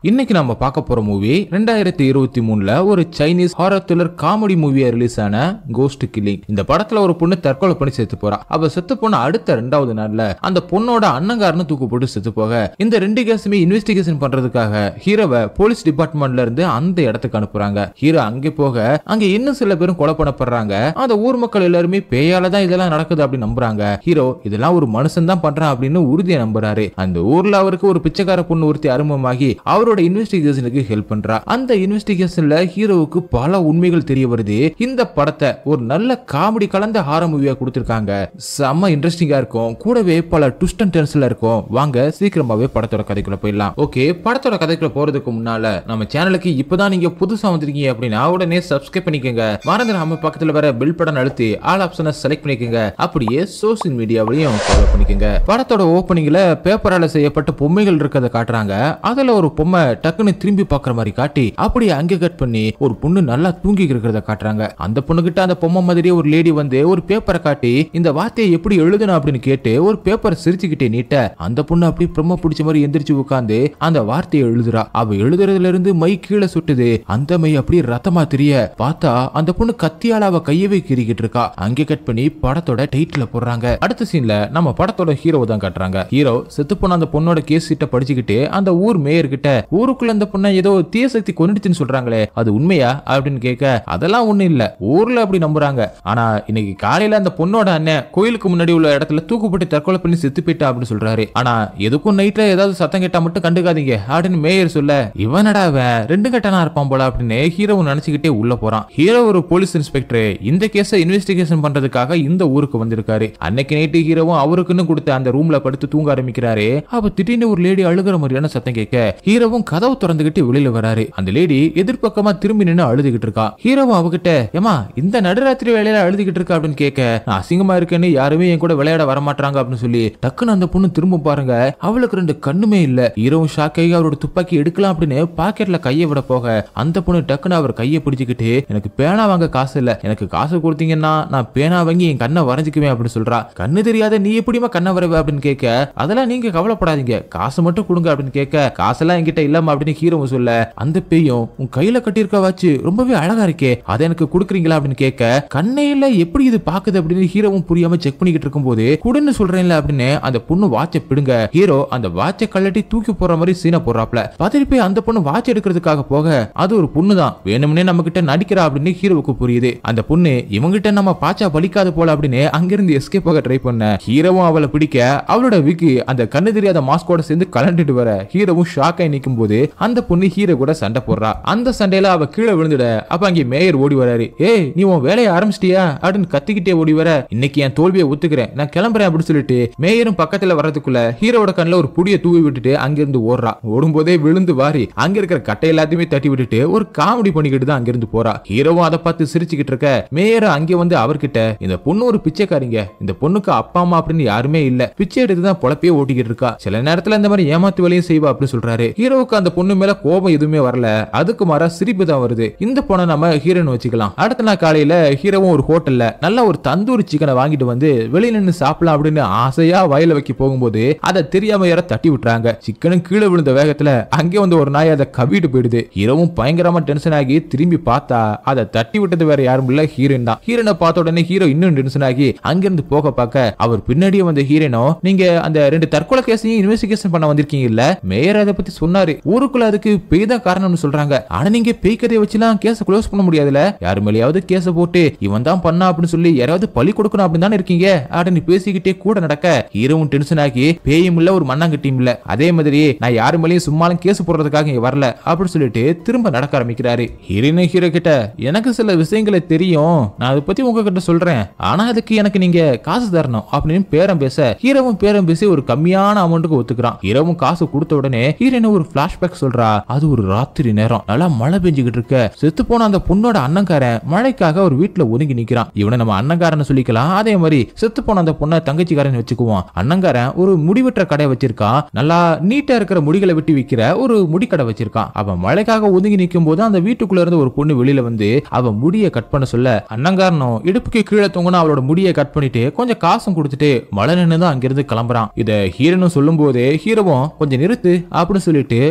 இன்னைக்கு நம்ம பார்க்க போற மூவி ரெண்டாயிரத்தி இருபத்தி மூணுல ஒரு சைனீஸ் ஹாரர் த்ரில்லர் காமெடி மூவியா ரிலீஸ் ஆன கோஸ்ட் கில்லிங் இந்த படத்துல ஒரு பொண்ணு தற்கொலை பண்ணி செத்து போறா அவ செத்து போன அடுத்த ரெண்டாவது நாள்ல அந்த பொண்ணோட அண்ணங்காரனு தூக்கு போட்டு செத்து போக இந்த ரெண்டு கேஸுமே இன்வெஸ்டிகேஷன் பண்றதுக்காக ஹீரோவை போலீஸ் டிபார்ட்மெண்ட்ல இருந்து அந்த இடத்துக்கு அனுப்புறாங்க ஹீரோ அங்கே போக அங்க இன்னும் சில பேரும் கொலை பண்ணப்படுறாங்க அந்த ஊர் மக்கள் எல்லாருமே பேயால தான் இதெல்லாம் நடக்குது அப்படின்னு நம்புறாங்க ஹீரோ இதெல்லாம் ஒரு மனுஷன் தான் பண்றான் அப்படின்னு உறுதியா நம்புறாரு அந்த ஊர்ல அவருக்கு ஒரு பிச்சைக்கார பொண்ணு ஒருத்தி அறிமுகமாகி அவரோட இன்வெஸ்டிகேஷனுக்கு ஹெல்ப் பண்றா அந்த இன்வெஸ்டிகேஷன்ல ஹீரோவுக்கு பல உண்மைகள் தெரிய வருது இந்த படத்தை ஒரு நல்ல காமெடி கலந்த ஹாரர் மூவியா கொடுத்திருக்காங்க செம்ம இன்ட்ரெஸ்டிங்கா இருக்கும் கூடவே பல ட்விஸ்ட் அண்ட் டென்ஸ்ல இருக்கும் வாங்க சீக்கிரமாவே படத்தோட கதைக்குள்ள போயிடலாம் ஓகே படத்தோட கதைக்குள்ள போறதுக்கு முன்னால நம்ம சேனலுக்கு இப்பதான் நீங்க புதுசா வந்திருக்கீங்க அப்படின்னா உடனே சப்ஸ்கிரைப் பண்ணிக்கோங்க மறந்துடாம பக்கத்துல வர பில் பட்டன் அழுத்தி ஆல் ஆப்ஷனை செலக்ட் பண்ணிக்கோங்க அப்படியே சோசியல் மீடியாவிலையும் ஃபாலோ பண்ணிக்கோங்க படத்தோட ஓப்பனிங்ல பேப்பரால செய்யப்பட்ட பொம்மைகள் இருக்கிறத காட்டுறாங்க அதுல ஒரு பொம்மை டக்குன்னு திரும்பி பாக்குற மாதிரி காட்டி அப்படியே அங்கே கட் பண்ணி ஒரு பொண்ணு நல்லா தூங்கி இருக்கிறத காட்டுறாங்க அந்த பொண்ணு கிட்ட அந்த பொம்மை மாதிரியே ஒரு லேடி வந்து ஒரு பேப்பரை காட்டி இந்த வார்த்தையை எப்படி எழுதணும் அப்படின்னு கேட்டு ஒரு பேப்பரை சிரிச்சுக்கிட்டே நீட்ட அந்த பொண்ணு அப்படி பிரம்ம பிடிச்ச மாதிரி எந்திரிச்சு உட்காந்து அந்த வார்த்தையை எழுதுறா அவ எழுதுறதுல இருந்து மை கீழே சுட்டுது அந்த மை அப்படியே ரத்தமா தெரிய பார்த்தா அந்த பொண்ணு கத்தியால அவ கையவே கீறிக்கிட்டு இருக்கா அங்கே கட் பண்ணி படத்தோட டைட்டில் போடுறாங்க அடுத்த சீன்ல நம்ம படத்தோட ஹீரோவை தான் காட்டுறாங்க ஹீரோ செத்து போன அந்த பொண்ணோட கேஸ் சீட்டை படிச்சுக்கிட்டு அந்த ஊர் மேயர் கிட்ட ஊருக்குள்ள அந்த பொண்ணை ஏதோ தீய சக்தி கொண்டுச்சுன்னு சொல்றாங்களே அது உண்மையா அப்படின்னு கேட்க அதெல்லாம் ஒண்ணும் இல்ல ஊர்ல அப்படி நம்புறாங்க ஆனா இன்னைக்கு காலையில அந்த பொண்ணோட அண்ணன் கோயிலுக்கு முன்னாடி உள்ள இடத்துல தூக்குப்பட்டு தற்கொலை பண்ணி செத்து போயிட்டா அப்படின்னு சொல்றாரு ஆனா எதுக்கும் நைட்ல ஏதாவது சத்தம் கேட்டா மட்டும் கண்டுக்காதீங்க அப்படின்னு மேயர் சொல்ல இவனடா அவன் ரெண்டு கட்டனா இருப்பான் போல அப்படின்னு ஹீரோ நினைச்சுக்கிட்டே உள்ள போறான் ஹீரோ ஒரு போலீஸ் இன்ஸ்பெக்டர் இந்த கேஸை இன்வெஸ்டிகேஷன் பண்றதுக்காக இந்த ஊருக்கு வந்திருக்காரு அன்னைக்கு நைட்டு ஹீரோவும் அவருக்குன்னு கொடுத்த அந்த ரூம்ல படுத்து தூங்க ஆரம்பிக்கிறாரு அப்ப திடீர்னு ஒரு லேடி அழுகிற மாதிரியான சத்தம் கேட்க ஹீரோவும் கதவு திறந்துகிட்டு வெளியில வராரு அந்த லேடி எதிர்பக்கமா திரும்பி நின்னு அழுதுகிட்டு இருக்கா ஹீரோவும் அவகிட்ட ஏமா இந்த நடுராத்திரி வேலையில அழுதுகிட்டு இருக்கா அப்படின்னு கேட்க நான் அசிங்கமா இருக்கேன்னு யாருமே என் கூட விளையாட வரமாட்டாங்க அப்படின்னு சொல்லி டக்குன்னு அந்த பொண்ணு திரும்ப பாருங்க அவளுக்கு ரெண்டு கண்ணுமே இல்ல ஹீரோவும் ஷாக் ஆகி அவரோட துப்பாக்கி எடுக்கலாம் அப்படின்னு பாக்கெட்ல கையை விட போக அந்த பொண்ணு டக்குன்னு அவர் கையை பிடிச்சுக்கிட்டு எனக்கு பேனா வாங்க காசு இல்ல எனக்கு காசு கொடுத்தீங்கன்னா நான் பேனா வாங்கி என் கண்ணை வரைஞ்சுக்குவேன் அப்படின்னு சொல்றா கண்ணு தெரியாத நீ எப்படிமா கண்ணை வரைவ அப்படின்னு கேட்க அதெல்லாம் நீங்க கவலைப்படாதீங்க காசு மட்டும் கொடுங்க அப்படின்னு கேட்க காசெல்லாம் என்கிட்ட இல்லாம அப்படின்னு ஹீரோவும் சொல்ல அந்த பேயும் உன் கையில கட்டியிருக்க வாச்சு ரொம்பவே அழகா இருக்கே அதை எனக்கு கொடுக்குறீங்களா அப்படின்னு கேட்க கண்ணையில எப்படி இது பாக்குது அப்படின்னு ஹீரோவும் புரியாம செக் பண்ணிக்கிட்டு இருக்கும்போது குடுன்னு சொல்றேன்ல அப்படின்னு அந்த பொண்ணு வாட்சை பிடுங்க ஹீரோ அந்த வாட்சை கழட்டி தூக்கி போற மாதிரி சீனை போடுறாப்ல பதறி போய் அந்த பொண்ணு வாட்ச் எடுக்கிறதுக்காக போக அது ஒரு பொண்ணு தான் வேணும்னே நம்ம கிட்ட நடிக்கிறா அப்படின்னு ஹீரோவுக்கு புரியுது அந்த பொண்ணு இவங்கிட்ட நம்ம பாச்சா பலிக்காது போல அப்படின்னு அங்கிருந்து எஸ்கேப் ஆக ட்ரை பண்ண ஹீரோவும் அவளை பிடிக்க அவளோட விக்கு அந்த கண்ணு தெரியாத மாஸ்கோட சேர்ந்து கலண்டுட்டு வர ஹீரோவும் ஷாக் ஆகி நிற்கும் போது அந்த பொண்ணு ஹீரோ கூட சண்டை போடுறா அந்த சண்டையில அவ கீழே விழுந்துட அப்ப அங்கே மேயர் ஓடி வராரு ஏய் நீ உன் வேலையை ஆரம்பிச்சிட்டியா அப்படின்னு கத்திக்கிட்டே ஓடி வர இன்னைக்கு என் தோல்வியை ஒத்துக்கிறேன் நான் கிளம்புறேன் அப்படின்னு சொல்லிட்டு மேயரும் பக்கத்துல வர்றதுக்குள்ள ஹீரோவோட கண்ணுல ஒரு புடிய தூவி விட்டுட்டு அங்கிருந்து ஓடுறா ஓடும்போதே விழுந்து வாரி அங்க இருக்கிற கட்டை எல்லாத்தையுமே தட்டி விட்டுட்டு ஒரு காமெடி பண்ணிக்கிட்டு தான் அங்கிருந்து போறா ஹீரோவும் அதை பார்த்து சிரிச்சுக்கிட்டு இருக்க மேயரும் அங்கே வந்து அவர்கிட்ட இந்த பொண்ணு ஒரு பிச்சைக்காரிங்க இந்த பொண்ணுக்கு அப்பா அம்மா அப்படின்னு யாருமே இல்ல பிச்சை எடுத்து தான் பொழப்பே ஓட்டிக்கிட்டு இருக்கா சில நேரத்துல இந்த மாதிரி ஏமாத்து வேலையும் செய்வா அப்படின்னு சொல்றாரு ஹீரோவுக்கு அந்த பொண்ணு மேல கோபம் எதுவுமே வரல அதுக்கு மாறா சிரிப்பு தான் வருது இந்த பொண்ணை நம்ம ஹீரோன்னு வச்சுக்கலாம் அடுத்த நாள் காலையில ஹீரோவும் ஒரு ஹோட்டல்ல நல்ல ஒரு தந்தூரி சிக்கனை வாங்கிட்டு வந்து வெளியில நின்று சாப்பிடலாம் அப்படின்னு ஆசையா வயல வைக்க போகும்போது அதை தெரியாம யார தட்டி விட்டுறாங்க சிக்கனும் கீழே விழுந்த வேகத்துல அங்கே வந்து ஒரு நாய் அதை கவிட்டு போயிடுது ஹீரோவும் பயங்கரமா டென்ஷன் ஆகி திரும்பி பார்த்தா அதை தட்டி விட்டது வேற யாரும் இல்ல ஹீரோயின் தான் ஹீரோனை பார்த்த உடனே ஹீரோ இன்னும் டென்ஷன் ஆகி அங்கிருந்து போக பார்க்க அவர் பின்னாடியே வந்த ஹீரோனோ நீங்க அந்த ரெண்டு தற்கொலை கேஸையும் இன்வெஸ்டிகேஷன் பண்ண வந்திருக்கீங்க இல்ல மேயர் அதை பத்தி சொன்னாரு ஊருக்குள்ள அதுக்கு பேய் தான் காரணம்னு சொல்றாங்க ஆனா நீங்க பேய் கதையை வச்சுலாம் கேஸ க்ளோஸ் பண்ண முடியாதுல யாரு மேலேயாவது கேஸ போட்டு இவன் தான் பண்ணா அப்படின்னு சொல்லி யாராவது பழி கொடுக்கணும் அப்படின்னு தானே இருக்கீங்க அப்படின்னு பேசிக்கிட்டே கூட நடக்க ஹீரோவும் டென்ஷன் ஆகி பேயும் இல்ல ஒரு மண்ணாங்கட்டியும் இல்ல அதே மாதிரி நான் யாரு மேலேயும் சும்மாலும் கேஸ் போடுறதுக்காக இங்க வரல அப்படின்னு சொல்லிட்டு திரும்ப நடக்க ஆரம்பிக்கிறாரு ஹீரோயின் ஹீரோ கிட்ட எனக்கு சில விஷயங்களை தெரியும் நான் அதை பத்தி உங்ககிட்ட சொல்றேன் ஆனா அதுக்கு எனக்கு நீங்க காசு தரணும் அப்படின்னு பேரம் பேச ஹீரோவும் பேரம் பேசி ஒரு கம்மியான அமௌண்ட்டுக்கு ஒத்துக்கிறான் ஹீரோவும் காசு கொடுத்த உடனே ஹீரோயின் ஒரு பிளாஷ்பேக் சொல்றா அது ஒரு ராத்திரி நேரம் நல்லா மழை பெஞ்சுக்கிட்டு இருக்க செத்து போன அந்த பொண்ணோட அண்ணங்காரன் மழைக்காக ஒரு வீட்டுல ஒதுங்கி நிக்கிறான் இவனை நம்ம அண்ணங்காரன் சொல்லிக்கலாம் அதே மாதிரி செத்து போன அந்த பொண்ணை தங்கச்சிக்காரன் வச்சுக்குவான் அண்ணங்காரன் ஒரு முடிவெட்டுற கடை வச்சிருக்கான் நல்லா நீட்டா இருக்கிற முடிகளை வெட்டி விற்கிற ஒரு முடிக்கடை வச்சிருக்கான் அவன் மழைக்காக ஒதுங்கி நிற்கும் போது அந்த வீட்டுக்குள்ள இருந்து ஒரு பொண்ணு வெளியில வந்து அவன் முடியை கட் பண்ண சொல்ல அண்ணங்காரனும் இடுப்புக்கு கீழே தொங்குனா அவளோட முடியை கட் பண்ணிட்டு கொஞ்சம் காசும் கொடுத்துட்டு மழை நின்று தான் அங்கிருந்து கிளம்புறான் இத ஹீரோனும் சொல்லும் போதே ஹீரோவும் கொஞ்சம் நிறுத்து அப்படின்னு சொல்லிட்டு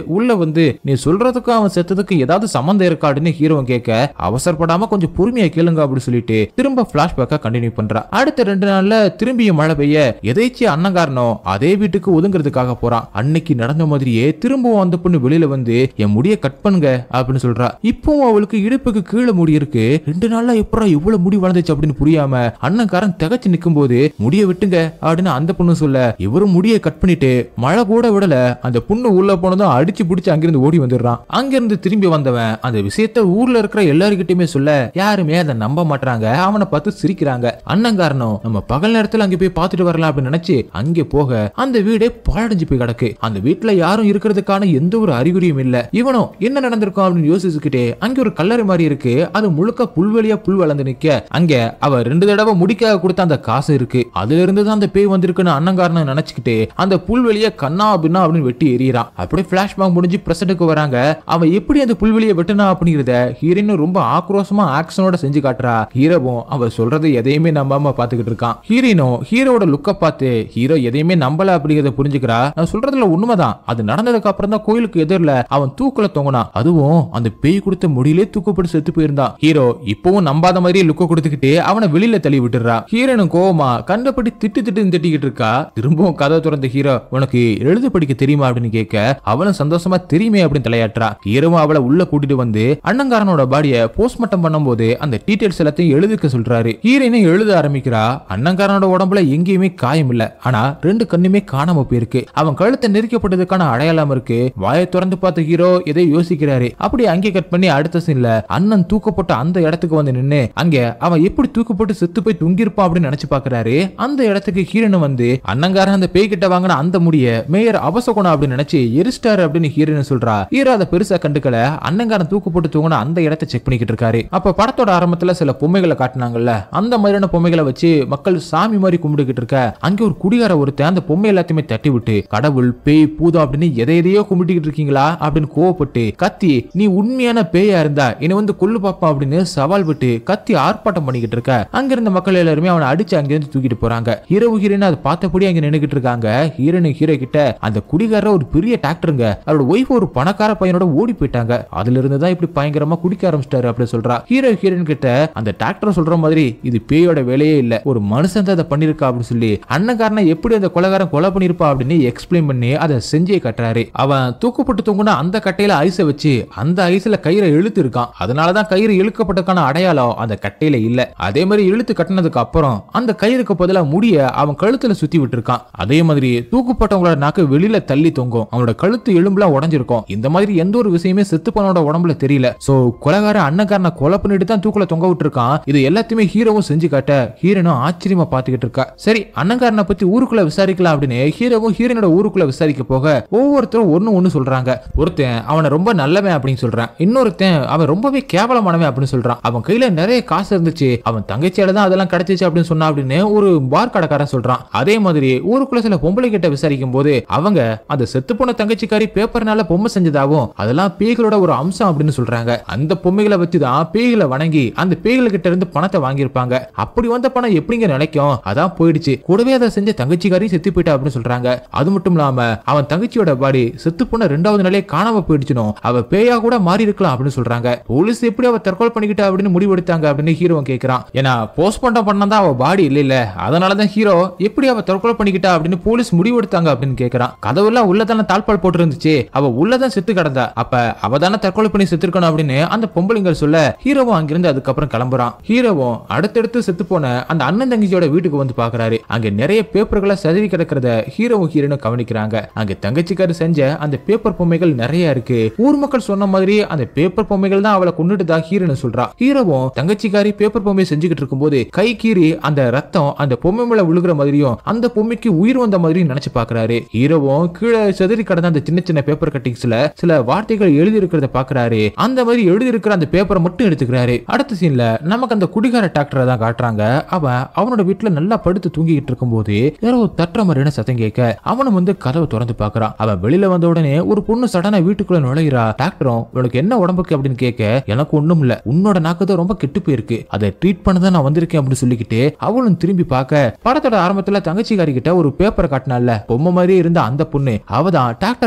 உள்ள வந்து நீ சொல்றதுக்கும் அவன் செத்ததுக்கு ஏதாவது சம்மந்தம் இருக்கா அப்படின்னு ஹீரோவும் கேட்க அவசரப்படாம கொஞ்சம் பொறுமையா கேளுங்க அப்படின்னு சொல்லிட்டு திரும்ப பிளாஷ்பேக்கா கண்டினியூ பண்றா அடுத்த ரெண்டு நாள்ல திரும்பியும் மழை பெய்ய எதேச்சியா அன்னங்காரனும் அதே வீட்டுக்கு ஒதுங்கிறதுக்காக போறான் அன்னைக்கு நடந்த மாதிரியே திரும்பவும் அந்த பொண்ணு வெளியில வந்து என் முடிய கட் பண்ணுங்க அப்படின்னு சொல்றா இப்பவும் அவளுக்கு இடுப்புக்கு கீழே முடி இருக்கு ரெண்டு நாள்ல எப்படா இவ்வளவு முடி வளர்ந்துச்சு அப்படின்னு புரியாம அண்ணன்காரன் திகச்சு நிக்கும் போது முடிய விட்டுங்க அப்படின்னு அந்த பொண்ணு சொல்ல இவரும் முடிய கட் பண்ணிட்டு மழை கூட விடல அந்த பொண்ணு உள்ள போனதும் அடிச்சு பிடிச்சு அங்கிருந்து ஓடி வந்துடுறான் அங்கிருந்து திரும்பி வந்தவன் அந்த விஷயத்த ஊர்ல இருக்கிற எல்லாருக்கிட்டையுமே சொல்ல யாருமே அதை நம்ப மாட்டாங்க அவனை பார்த்து சிரிக்கிறாங்க அண்ணங்காரனும் நம்ம பகல் நேரத்துல அங்க போய் பார்த்துட்டு வரலாம் அப்படின்னு நினைச்சு அங்கே போக அந்த வீடே பாழடைஞ்சு போய் கிடக்கு அந்த வீட்டுல யாரும் இருக்கிறதுக்கான எந்த ஒரு அறிகுறியும் இல்ல இவனும் என்ன நடந்திருக்கும் அப்படின்னு யோசிச்சுக்கிட்டே அங்க ஒரு கல்லறை மாதிரி இருக்கு அது முழுக்க புல்வெளியா புல் வளர்ந்து நிக்க அங்க அவ ரெண்டு தடவை முடிக்காக கொடுத்த அந்த காசு இருக்கு அதுல இருந்து தான் அந்த பேய் வந்திருக்குன்னு அண்ணங்காரனை நினைச்சுக்கிட்டு அந்த புல்வெளிய கண்ணா அப்படின்னா அப்படின்னு வெட்டி எறியறான் அப்படியே பிளாஷ்பேக் முடிஞ்சு பிரசன்ட்டுக்கு வராங்க அவன் எப்படி அந்த புல்வெளியை வெட்டினா அப்படிங்கறத ஹீரோயின் ரொம்ப ஆக்ரோஷமா ஆக்ஷனோட செஞ்சு காட்டுறா ஹீரோவும் அவ சொல்றது எதையுமே நம்பாம பாத்துக்கிட்டு இருக்கான் ஹீரோயினும் ஹீரோட லுக்க பார்த்து ஹீரோ எதையுமே நம்பல அப்படிங்கறத புரிஞ்சுக்கிறா நான் சொல்றதுல உண்மைதான் அது நடந்ததுக்கு அப்புறம் தான் கோயிலுக்கு எதிரில் அவன் தூக்குல தொங்கினான் அதுவும் அந்த பேய் கொடுத்த முடியிலே தூக்கப்பட்டு செத்து போயிருந்தான் ஹீரோ இப்பவும் நம்பாத மாதிரியே லுக்க கொடுத்துக்கிட்டு அவனை வெளியில தள்ளி விட்டுறா ஹீரோனும் கோவமா கண்டபடி திட்டு திட்டுன்னு திட்டிக்கிட்டு இருக்கா திரும்பவும் கதை திறந்த ஹீரோ உனக்கு எழுத படிக்க தெரியுமா அப்படின்னு கேட்க அவளும் சந்தோஷமா தெரியுமே அப்படின்னு தலையாட்டுறா ஹீரோவும் அவளை உள்ள கூட்டிட்டு வந்து அண்ணங்காரனோட பாடிய போஸ்ட்மார்ட்டம் பண்ணும்போது அந்த டீடைல்ஸ் எல்லாத்தையும் எழுதிக்க சொல்றாரு ஹீரோயினும் எழுத ஆரம்பிக்கிறா அண்ணங்காரனோட உடம்புல எங்கேயுமே காயம் இல்ல ஆனா ரெண்டு கண்ணுமே காணாம போயிருக்கு அவன் கழுத்தை நெரிக்கப்பட்டதுக்கான அடையாளம் இருக்கு வாயை திறந்து பார்த்த ஹீரோ எதை யோசிக்கிறாரு அப்படி அங்கே கட் பண்ணி அடுத்த சீன்ல அண்ணன் தூக்கப்பட்ட அந்த இடத்துக்கு வந்து நின்னு அங்க அவன் எப்படி தூக்கப்பட்டு செத்து போய் தொங்கிருப்பான் அப்படின்னு நினைச்சு பாக்குறாரு அந்த இடத்துக்கு ஹீரோன் வந்து அண்ணங்காரன் அந்த பேய் கிட்ட வாங்கின அந்த முடிய மேயர் அபசகுணம் அப்படின்னு நினைச்சு எரிஸ்டார் அப்படின்னு ஹீரோயின் சொல்றா ஹீரோ அதை பெருசா கண்டுக்கல அண்ணங்காரன் தூக்கப்பட்டு தூங்கின அந்த இடத்தை செக் பண்ணிக்கிட்டு இருக்காரு அப்ப படத்தோட ஆரம்பத்துல சில பொம்மைகளை காட்டினாங்கல்ல அந்த மாதிரியான பொம்மைகளை வச்சு மக்கள் சாமி மாதிரி கும்பிட்டுக்கிட்டு இருக்க அங்க ஒரு குடிகார ஒருத்தன் அந்த பொம்மை எல்லாத்தையுமே தட்டி விட்டு கடவுள் பேய் பூதம் அப்படின்னு எதை எதையோ கும்பிட்டுக்கிட்டு இருக்கீங்களா அப்படின்னு கோவப்பட்டு கத்தி நீ உண்மையான பேயா இருந்தா என்னை வந்து கொல்லு பாப்பா அப்படின்னு சவால் விட்டு கத்தி ஆர்ப்பாட்டம் பண்ணிக்கிட்டு இருக்க அங்க இருந்த மக்கள் எல்லாருமே அவனை அடிச்சு அங்கிருந்து தூக்கிட்டு போறாங்க ஹீரோ ஹீரோயின் அதை பார்த்தபடி அங்க நின்னுகிட்டு இருக்காங்க ஹீரோனு ஹீரோ கிட்ட அந்த குடிகாரர் ஒரு பெரிய டாக்டருங்க அவரோட ஒய்ஃப் ஒரு பணக்கார பையனோட ஓடி போயிட்டாங்க அதுல இருந்து தான் இப்படி பயங்கரமா குடிக்க ஆரம்பிச்சிட்டாரு அப்படின்னு சொல்றா ஹீரோ ஹீரோயின் கிட்ட அந்த டாக்டர் சொல்ற மாதிரி இது பேயோட வேலையே இல்ல ஒரு மனுஷன் தான் அதை பண்ணிருக்கா அப்படின்னு சொல்லி அண்ணன்காரனை எப்படி அந்த கொலகாரன் கொலை பண்ணிருப்பா அப்படின்னு எக்ஸ்பிளைன் பண்ணி அதை செஞ்சே கட்டுறாரு அவன் தூக்கப்பட்டு தொங்குன அந்த கட்டையில ஐஸை வச்சு அந்த ஐஸ்ல கயிறை இழுத்து இருக்கான் அதனாலதான் கயிறு இழுக்கப்பட்டதுக்கான அடையாளம் அந்த கட்டையில இல்ல அதே மாதிரி இழுத்து கட்டினதுக்கு அப்புறம் அந்த கயிறுக்கு பதிலா முடிய அவன் கழுத்துல சுத்தி விட்டுருக்கான் அதே மாதிரி தூக்கப்பட்டவங்களோட நாக்கு வெளியில தள்ளி தொங்கும் அவனோட கழுத்து எலும்புலாம் உடஞ்சிருக்கும் இந்த மாதிரி எந்த ஒரு விஷயமே செத்து போனோட உடம்புல தெரியல சோ கொலகார அண்ணக்காரனை கொலை பண்ணிட்டு தான் தூக்குல தொங்க விட்டுருக்கான் இது எல்லாத்தையுமே ஹீரோவும் செஞ்சு காட்ட ஹீரோனும் ஆச்சரியமா பாத்துக்கிட்டு இருக்கா சரி அண்ணங்காரனை பத்தி ஊருக்குள்ள விசாரிக்கலாம் அப்படின்னு ஹீரோவும் ஹீரோனோட ஊருக்குள்ள விசாரிக்க போக ஒவ்வொருத்தரும் ஒண்ணு ஒண்ணு சொல்றாங்க ஒருத்தன் அவனை ரொம்ப நல்லவன் அப்படின்னு சொல்றான் இன்னொருத்தன் அவன் ரொம்பவே கேவலமானவன் அப்படின்னு சொல்றான் அவன் கையில நிறைய காசு இருந்துச்சு அவன் தங்கச்சியால தான் அதெல்லாம் கிடைச்சிச்சு அப்படின்னு சொன்னா அப்படின்னு ஒரு பார் கடைக்காரன் சொல்றான் அதே மாதிரி ஊருக்குள்ள சில பொம்பளை கிட்ட விசாரிக்கும் போது அவங்க அந்த செத்து போன தங்கச்சிக்காரி பேப்பர்னால பொம்மை செஞ்சதாவும் அதெல்லாம் பேய்களோட ஒரு அம்சம் அப்படின்னு சொல்றாங்க அந்த பொம்மைகளை வச்சுதான் பேய்களை வணங்கி அந்த பேய்கள் கிட்ட இருந்து பணத்தை வாங்கியிருப்பாங்க அப்படி வந்த பணம் எப்படிங்க நினைக்கும் அதான் போயிடுச்சு கூடவே அதை செஞ்ச தங்கச்சிக்காரையும் செத்து போயிட்டா அப்படின்னு சொல்றாங்க அது மட்டும் இல்லாம அவன் தங்கச்சியோட பாடி செத்து போன ரெண்டாவது நாளே காணாம போயிடுச்சுனோ அவ பேயா கூட மாறி இருக்கலாம் அப்படின்னு சொல்றாங்க போலீஸ் எப்படி அவ தற்கொலை பண்ணிக்கிட்டா அப்படின்னு முடிவெடுத்தாங்க அப்படின்னு ஹீரோ கேக்குறான் ஏன்னா போஸ்ட்மார்ட்டம் பண்ணதான் அவ பாடி இல்ல இல்ல அதனாலதான் ஹீரோ எப்படி அவ தற்கொலை பண்ணிக்கிட்டா அப்படின்னு போலீஸ் முடிவெடுத்தாங்க அப்படின்னு கேக்குறான் கதவுலாம் உள்ளதான தாழ்பால் போட்டு இருந்துச்சு அவ உள்ளதான் செத்து கிடந்தா அப்ப அவ தானே தற்கொலை பண்ணி செத்துருக்கணும் அப்படின்னு அந்த பொம்பளைங்க சொல்ல ஹீரோவும் அங்கிருந்து அதுக்கப்புறம் கிளம்புறான் ஹீரோவும் அடுத்தடுத்து செத்து போன அந்த அண்ணன் தங்கச்சியோட வீட்டுக்கு வந்து பாக்குறாரு அங்க நிறைய பேப்பர்களை சதவி கிடக்கிறத ஹீரோவும் ஹீரோனும் கவனிக்கிறாங்க அங்க தங்கச்சிக்காரு செஞ்ச அந்த பேப்பர் பொம்மைகள் நிறைய இருக்கு ஊர் மக்கள் சொன்ன மாதிரி அந்த பேப்பர் பொம்மைகள் தான் அவளை கொண்டுட்டுதா ஹீரோன்னு சொல்றா ஹீரோவும் தங்கச்சிக்காரி பேப்பர் பொம்மை செஞ்சுக்கிட்டு இருக்கும்போது கை கீறி அந்த ரத்தம் அந்த பொம்மை மேல விழுகிற மாதிரியும் அந்த பொம்மைக்கு உயிர் வந்த மாதிரியும் நினைச்சு பாக்குறாரு ஹீரோவும் கீழே செதறி கடந்த அந்த சின்ன சின்ன பேப்பர் கட்டிங்ஸ்ல சில வார்த்தைகள் எழுதி இருக்கிறத பாக்குறாரு அந்த மாதிரி எழுதி இருக்கிற அந்த பேப்பரை மட்டும் எடுத்துக்கிறாரு அடுத்த சீன்ல நமக்கு அந்த குடிகார டாக்டரை தான் காட்டுறாங்க அவன் அவனோட வீட்டுல நல்லா படுத்து தூங்கிக்கிட்டு இருக்கும்போது யாரோ ஒரு தட்டுற மாதிரியான சத்தம் கேட்க அவனும் வந்து கதவை திறந்து பாக்குறான் அவன் வெளியில வந்த உடனே ஒரு பொண்ணு சடனா வீட்டுக்குள்ள நுழைகிறா டாக்டரும் உனக்கு என்ன உடம்புக்கு அப்படின்னு கேட்க எனக்கு ஒண்ணும் இல்ல உன்னோட நாக்கு தான் ரொம்ப கெட்டு போயிருக்கு அதை ட்ரீட் பண்ண தான் நான் வந்திருக்கேன் அப்படின்னு சொல்லிக்கிட்டு அவளும் திரும்பி பார்க்க படத்தோட ஆரம்பத்துல தங்கச்சிக்காரி கிட்ட ஒரு பேப்பரை காட்டினால பொம்மை மாதிரி இருந்த அந்த பொண்ணு அவதான் டாக்டர் முன்னாடி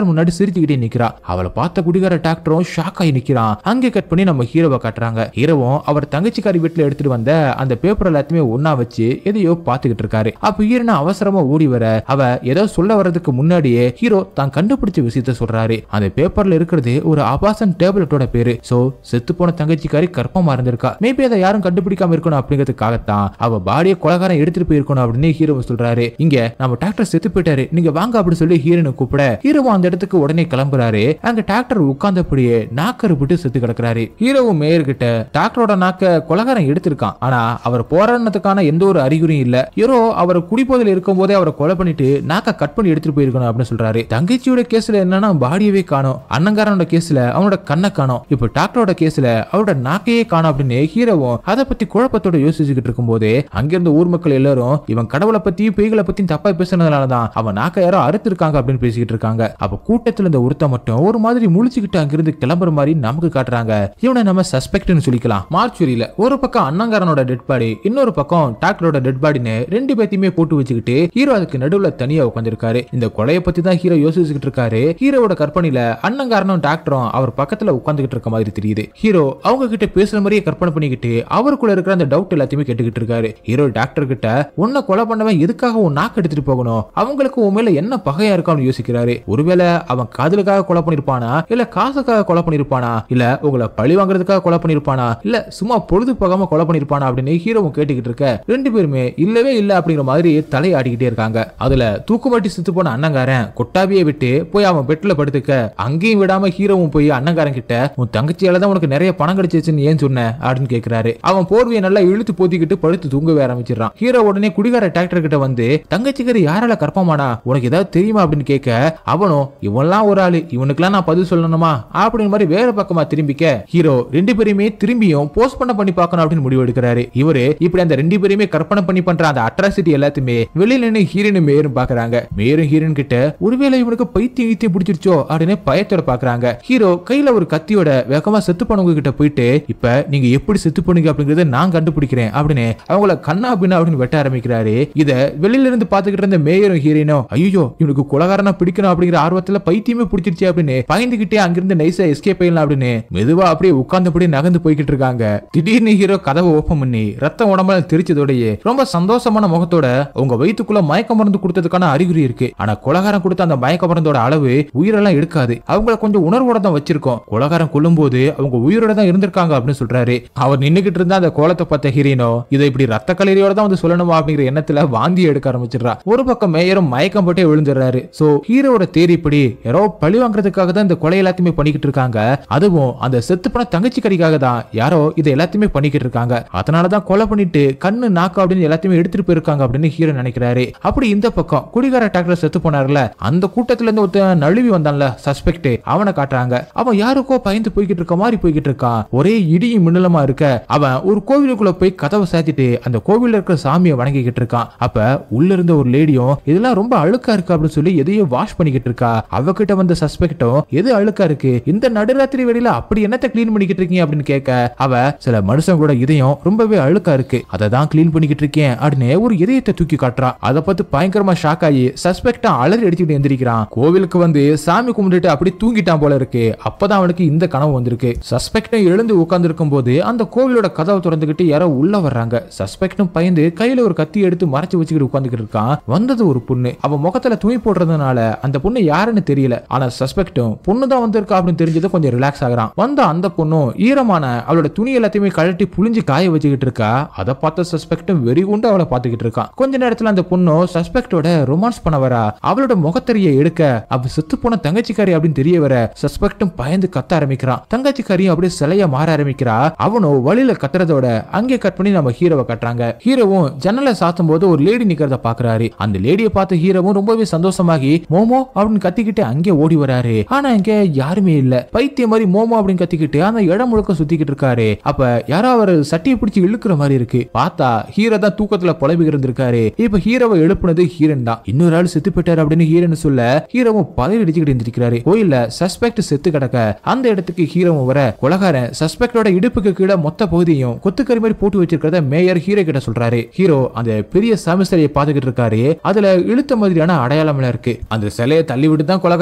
சிரிச்சுக்கிட்டே நிக்கிறா அவளை பார்த்த குடிகார டாக்டரும் ஷாக் ஆகி நிக்கிறான் அங்கே கட் பண்ணி நம்ம ஹீரோவை காட்டுறாங்க ஹீரோவும் அவர் தங்கச்சிக்காரி வீட்டுல எடுத்துட்டு வந்த அந்த பேப்பர் எல்லாத்தையுமே ஒண்ணா வச்சு எதையோ பாத்துக்கிட்டு இருக்காரு அப்ப ஹீரோனா அவசரமா ஓடி வர அவ ஏதோ சொல்ல வர்றதுக்கு முன்னாடியே ஹீரோ தான் கண்டுபிடிச்ச விஷயத்த சொல்றாரு அந்த பேப்பர்ல இருக்கிறது ஒரு அபாசன் டேப்லெட்டோட பேரு சோ செத்து போன தங்கச்சிக்காரி கர்ப்பமா இருந்திருக்கா மேபி அதை யாரும் கண்டுபிடிக்காம இருக்கணும் அப்படிங்கிறதுக்காகத்தான் அவ பாடியை கொலகாரம் எடுத்துட்டு போயிருக்கணும் அப்படின்னு ஹீரோ சொல்றாரு இங்க நம்ம டாக்டர் செத்து போயிட்டாரு நீங்க வாங்க அப்படி சொல்லி ஹீரோனை கூப்பிட ஹீரோவும் அந்த இடத்துக்கு உடனே கிளம்புறாரு அங்க டாக்டர் உட்கார்ந்தபடியே நாக்கருப்பிட்டு செத்து கிடக்குறாரு ஹீரோவும் மேயர் கிட்ட டாக்டரோட நாக்க கொலகாரம் எடுத்திருக்கான் ஆனா அவர் போராடினதுக்கான எந்த ஒரு அறிகுறியும் இல்ல ஹீரோ அவர் குடிப்போதில் இருக்கும் போதே அவரை கொலை பண்ணிட்டு நாக்க கட் பண்ணி எடுத்துட்டு போயிருக்கணும் அப்படின்னு சொல்றாரு தங்கச்சியோட கேஸ்ல என்னன்னா பாடியவே காணும் அண்ணங்காரனோட கேஸ்ல அவனோட கண்ணை காணும் இப்போ டாக்டரோட கேஸ்ல அவரோட நாக்கையே காணும் அப்படின்னு ஹீரோவும் அதை பத்தி குழப்பத்தோட யோசிச்சுக்கிட்டு இருக்கும்போது அங்கிருந்த ஊர் மக்கள் எல்லாரும் இவன் கடவுளை பத்தியும் பேய்களை பத்தியும் தப்பா பேசுனதுனாலதான் அவன் நாக்க யாரோ அறுத்திருக்காங்க அப்படின்னு பேசிக்கிட்டு இருக்காங்க அப்ப கூட்டத்துல இந்த ஒருத்த மட்டும் ஒரு மாதிரி முழிச்சுக்கிட்டு அங்கிருந்து கிளம்புற மாதிரி நமக்கு காட்டுறாங்க இவனை நம்ம சஸ்பெக்ட்னு சொல்லிக்கலாம் மார்ச்சுரியில ஒரு பக்கம் அண்ணங்காரனோட டெட் பாடி இன்னொரு பக்கம் டாக்டரோட டெட் பாடின்னு ரெண்டு பேத்தையுமே போட்டு வச்சுக்கிட்டு ஹீரோ அதுக்கு நடுவுல தனியா உட்காந்துருக்காரு இந்த கொலையை பத்தி தான் ஹீரோ யோசிச்சுக்கிட்டு இருக்காரு ஹீரோவோட கற்பனையில அண்ணங்காரனும் டாக்டரும் அவர் பக்கத்துல உட்காந்துக்கிட்டு இருக்க மாதிரி தெரியுது ஹீரோ அவங்க கிட்ட பேசுற மாதிரியே கற்பனை பண்ணிக்கிட்டு அவருக்குள்ள இருக்கிற அந்த டவுட் எல்லாத்தையுமே கேட்டுக்கிட்டு இருக்காரு ஹீரோ டாக்டர் கிட்ட உன்னை கொலை பண்ணவன் எதுக்காக உன் நாக்கு எடுத்துட்டு போகணும் அவங்களுக்கு உன் மேல என்ன பகையா இருக்கான்னு யோசிக்கிறாரு ஒருவேளை அவன் காதலுக்காக கொலை பண்ணிருப்பானா இல்ல காசுக்காக கொலை பண்ணிருப்பானா இல்ல உங்களை பழி வாங்குறதுக்காக கொலை பண்ணிருப்பானா இல்ல சும்மா பொழுது போகாம கொலை பண்ணிருப்பானா அப்படின்னு ஹீரோவும் கேட்டுக்கிட்டு இருக்க ரெண்டு பேருமே இல்லவே இல்ல அப்படிங்கிற மாதிரி தலையாடிக்கிட்டே இருக்காங்க அதுல தூக்குமாட்டி செத்து போன அண்ணங்காரன் கொட்டாவியை விட்டு போய் அவன் பெட்ல படுத்துக்க அங்கேயும் விடாம ஹீரோவும் போய் அண்ணங்காரன் கிட்ட உன் தங்கச்சியால தான் உனக்கு நிறைய பணம் கிடைச்சிச்சுன்னு ஏன் சொன்ன அப்படின்னு கேக்குறாரு அவன் போர்வையை நல்லா இழுத்து போத்திக்கிட்டு படுத்து தூங்கவே ஆரம்பிச்சிடறான் ஹீரோ உடனே குடிகார டாக்டர் கிட்ட வந்து தங்கச்சிக்காரி யாரால கற்பமானா உனக்கு ஏதாவது தெரியுமா அப்படின்னு கேட்க அவனும் இவன்லாம் ஒரு ஆளு இவனுக்குலாம் நான் பதில் சொல்லணுமா அப்படின்னு மாதிரி வேற பக்கமா திரும்பிக்க ஹீரோ ரெண்டு பேரையுமே திரும்பியும் போஸ்ட் பண்ண பண்ணி பார்க்கணும் அப்படின்னு முடிவு எடுக்கிறாரு இவரு இப்படி அந்த ரெண்டு பேரையுமே கற்பனை பண்ணி பண்ற அந்த அட்ராசிட்டி எல்லாத்தையுமே வெளியில நின்று ஹீரோனும் மேயரும் பாக்குறாங்க மேயரும் ஹீரோன் கிட்ட ஒருவேளை இவனுக்கு பைத்தியம் ஈத்தியம் பிடிச்சிருச்சோ அப்படின்னு பயத்தோட பாக்குறாங்க ஹீரோ கையில ஒரு கத்தியோட வேகமா செத்து போனவங்க கிட்ட போயிட்டு இப்ப நீங்க எப்படி செத்து போனீங்க அப்படிங்கறத நான் கண்டுபிடிக்கிறேன் அப்படின்னு அவங்கள கண்ணா பின்னா அப்படின்னு வெட்ட ஆரம்பிக்கிறாரு இத வெளியில இருந்து பாத்துக்கிட்டு இருந்த மேயரும் ஹீரோனும் ஐயோ இவனுக்கு குலகாரனா பிடிக்கணும் அப்படிங்கிற ஆர்வத்துல பைத்தியமே பிடிச்சிருச்சு அப்படின்னு பயந்துகிட்டே அங்கிருந்து நைஸா எஸ்கேப் ஆயிடலாம் அப்படின்னு மெதுவா அப்படியே உட்கார்ந்தபடி நகர்ந்து போய்கிட்டு இருக்காங்க திடீர்னு ஹீரோ கதவை ஓபன் பண்ணி ரத்தம் உடம்புல தெரிச்சதோடயே ரொம்ப சந்தோஷமான முகத்தோட உங்க வயித்துக்குள்ள மயக்க மருந்து கொடுத்ததுக்கான அறிகுறி இருக்கு ஆனா குலகாரம் கொடுத்த அந்த மயக்க மருந்தோட அளவு உயிரெல்லாம் எடுக்காது அவங்கள கொஞ்சம் உணர்வோட தான் வச்சிருக்கோம் குலகாரம் கொல்லும்போது அவங்க உயிரோட தான் இருந்திருக்காங்க அப்படின்னு சொல்றாரு அவர் நின்னுகிட்டு இருந்த அந்த கோலத்தை பார்த்த ஹீரோனோ இதை இப்படி ரத்த கலரியோட தான் வந்து சொல்லணுமா அப்படிங்கிற எண்ணத்துல வாந்தி எடுக்க ஆரம்பிச்சிடுறா ஒரு பக்கம் மேயரும் மயக்கம் போட்டே விழுந்துடுறாரு சோ ஹீரோவோட தேரிப்படி யாரோ பழி வாங்குறதுக்காக தான் இந்த கொலை எல்லாத்தையுமே பண்ணிக்கிட்டு இருக்காங்க அதுவும் அந்த செத்து போன தங்கச்சி கறிக்காக தான் யாரோ இதை எல்லாத்தையுமே பண்ணிக்கிட்டு இருக்காங்க அதனாலதான் கொலை பண்ணிட்டு கண்ணு நாக்கு அப்படின்னு எல்லாத்தையுமே எடுத்துட்டு போயிருக்காங்க அப்படின்னு ஹீரோ நினைக்கிறாரு அப்படி இந்த பக்கம் குடிகார டாக்டர் செத்து போனார்ல அந்த கூட்டத்துல இருந்து ஒருத்தன் நழுவி வந்தான்ல சஸ்பெக்ட் அவனை காட்டுறாங்க அவன் யாருக்கோ பயந்து போய்கிட்டு இருக்க மாதிரி போய்கிட்டு இருக்கான் ஒரே இடியும் மின்னலமா இருக்க அவன் ஒரு கோவிலுக்குள்ள போய் கதவை சாத்திட்டு அந்த கோவில்ல இருக்கிற சாமியை வணங்கிக்கிட்டு இருக்கான் அப்ப உள்ள இருந்த ஒரு லேடியும் இதெல்லாம் ரொம்ப அழுக்கா இருக்கு அப்படின்னு சொல்லி எதையோ வாஷ் பண்ணிக்கிட்டு இருக்கா அவகிட்ட வந்த சஸ்பெக்டும் எது அழுக்கா இருக்கு இந்த நடுராத்திரி வெளியில அப்படி என்னத்த க்ளீன் பண்ணிக்கிட்டு இருக்கீங்க அப்படின்னு கேட்க அவ சில மனுஷங்களோட இதயம் ரொம்பவே அழுக்கா இருக்கு அதை தான் க்ளீன் பண்ணிக்கிட்டு இருக்கேன் அப்படின்னு ஒரு இதயத்தை தூக்கி காட்டுறா அதை பார்த்து பயங்கரமா ஷாக் ஆகி சஸ்பெக்டா அலறி அடிச்சுட்டு எந்திரிக்கிறான் கோவிலுக்கு வந்து சாமி கும்பிட்டுட்டு அப்படி தூங்கிட்டான் போல இருக்கு அப்பதான் அவனுக்கு இந்த கனவு வந்திருக்கு சஸ்பெக்டும் எழுந்து உட்கார்ந்து இருக்கும் போது அந்த கோவிலோட கதவை திறந்துகிட்டு யாரோ உள்ள வர்றாங்க சஸ்பெக்டும் பயந்து கையில ஒரு கத்தி எடுத்து மறைச்சு வச்சுக்கிட்டு உட்காந்துக்கிட்டு இருக்கான் வந்தது ஒரு பொண்ணு அவ முகத்துல துணி போடுறதுனால அந்த பொண்ணு யாருன்னு தெரியல ஆனா சஸ்பெக்டும் பொண்ணு தான் வந்திருக்கா அப்படின்னு தெரிஞ்சது கொஞ்சம் ரிலாக்ஸ் ஆகுறான் வந்த அந்த பொண்ணும் ஈரமான அவளோட துணி எல்லாத்தையுமே கழட்டி புளிஞ்சு காய வச்சுக்கிட்டு இருக்கா அதை பார்த்த சஸ்பெக்டும் வெறி கொண்டு அவளை பார்த்துக்கிட்டு இருக்கான் கொஞ்ச நேரத்துல அந்த பொண்ணும் சஸ்பெக்டோட ரொமான்ஸ் பண்ண வரா அவளோட முகத்தறியை எடுக்க அவ செத்து போன தங்கச்சிக்காரி அப்படின்னு தெரிய வர சஸ்பெக்டும் பயந்து கத்த ஆரம்பிக்கிறான் தங்கச்சிக்காரியும் அப்படியே சிலையா மாற ஆரம்பிக்கிறா அவனும் வழியில கத்துறதோட அங்கே கட் பண்ணி நம்ம ஹீரோவை கட்டுறாங்க ஹீரோவும் ஜன்னலை சாத்தும் போது ஒரு லேடி நிக்கிறத பாக்குறாரு அந்த லேடியை பார்த்த ஹீரோவும் ரொம்பவே சந்தோஷமாகி மோமோ அப்படின்னு கத்திக்கிட்டு அங்கே ஓடி வராரு ஆனா இங்க யாருமே இல்ல பைத்தியம் மாதிரி மோமோ அப்படின்னு கத்திக்கிட்டு அந்த இடம் முழுக்க சுத்திக்கிட்டு இருக்காரு அப்ப யாரோ அவர் சட்டியை பிடிச்சு இழுக்கிற மாதிரி இருக்கு பார்த்தா ஹீரோ தான் தூக்கத்துல புலம்பி இருந்திருக்காரு இப்ப ஹீரோவை எழுப்புனது ஹீரன் தான் இன்னொரு ஆள் செத்து போயிட்டாரு அப்படின்னு ஹீரோன்னு சொல்ல ஹீரோவும் பதவி அடிச்சுக்கிட்டு இருந்திருக்கிறாரு கோயில்ல சஸ்பெக்ட் செத்து கிடக்க அந்த இடத்துக்கு ஹீரோவும் வர கொலகாரன் சஸ்பெக்டோட இடுப்புக்கு கீழே மொத்த பகுதியும் கொத்துக்கறி மாதிரி போட்டு வச்சிருக்கிறத மேயர் ஹீரோ கிட்ட சொல்றாரு ஹீரோ அந்த பெரிய சாமி சிலையை பார்த்துக்கிட்டு இருக்காரு அதுல இழுத்த மாதிரியான அடையாளம் எல்லாம் இருக்கு அந்த சிலையை தள்ளி விட்டு தான் கொலகாரன்